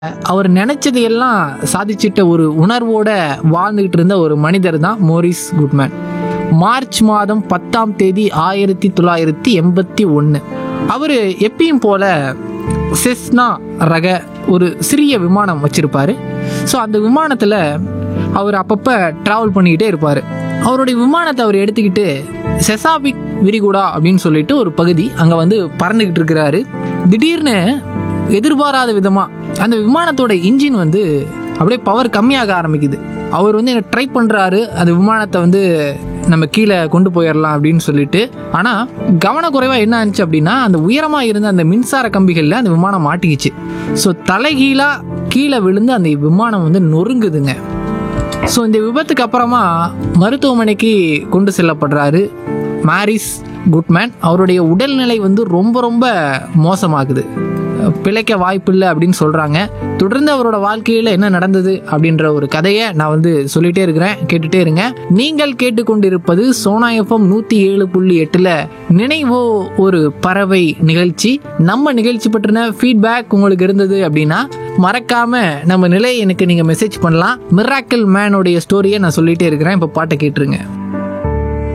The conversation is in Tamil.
அவர் நினைச்சதையெல்லாம் சாதிச்சிட்ட ஒரு உணர்வோட வாழ்ந்துகிட்டு இருந்த ஒரு மனிதர் தான் மோரிஸ் குட்மேன் மார்ச் மாதம் பத்தாம் தேதி ஆயிரத்தி தொள்ளாயிரத்தி எண்பத்தி ஒன்று அவர் எப்பயும் போல செஸ்னா ரக ஒரு சிறிய விமானம் வச்சிருப்பாரு ஸோ அந்த விமானத்தில் அவர் அப்பப்போ ட்ராவல் பண்ணிக்கிட்டே இருப்பார் அவருடைய விமானத்தை அவர் எடுத்துக்கிட்டு செசாபிக் விரிகுடா அப்படின்னு சொல்லிட்டு ஒரு பகுதி அங்கே வந்து பறந்துக்கிட்டு இருக்கிறாரு திடீர்னு எதிர்பாராத விதமா அந்த விமானத்தோட இன்ஜின் வந்து அப்படியே பவர் கம்மியாக ஆரம்பிக்குது அவர் வந்து என்ன ட்ரை பண்றாரு அந்த விமானத்தை வந்து நம்ம கீழே கொண்டு போயிடலாம் அப்படின்னு சொல்லிட்டு ஆனா கவனக்குறைவா என்ன ஆச்சு அப்படின்னா அந்த உயரமா இருந்த அந்த மின்சார கம்பிகள்ல அந்த விமானம் மாட்டிக்கிச்சு ஸோ தலைகீழா கீழே விழுந்து அந்த விமானம் வந்து நொறுங்குதுங்க ஸோ இந்த விபத்துக்கு அப்புறமா மருத்துவமனைக்கு கொண்டு செல்லப்படுறாரு மாரிஸ் குட்மேன் அவருடைய உடல்நிலை வந்து ரொம்ப ரொம்ப மோசமாகுது பிழைக்க வாய்ப்பில்லை அப்படின்னு சொல்கிறாங்க தொடர்ந்து அவரோட வாழ்க்கையில் என்ன நடந்தது அப்படின்ற ஒரு கதையை நான் வந்து சொல்லிட்டே இருக்கிறேன் கேட்டுட்டே இருங்க நீங்கள் கேட்டுக்கொண்டிருப்பது சோனா எஃப்எம் நூற்றி ஏழு புள்ளி எட்டில் நினைவோ ஒரு பறவை நிகழ்ச்சி நம்ம நிகழ்ச்சி பற்றின ஃபீட்பேக் உங்களுக்கு இருந்தது அப்படின்னா மறக்காம நம்ம நிலை எனக்கு நீங்கள் மெசேஜ் பண்ணலாம் மிராக்கிள் மேனுடைய ஸ்டோரியை நான் சொல்லிட்டே இருக்கிறேன் இப்போ பாட்டை கேட்டுருங்க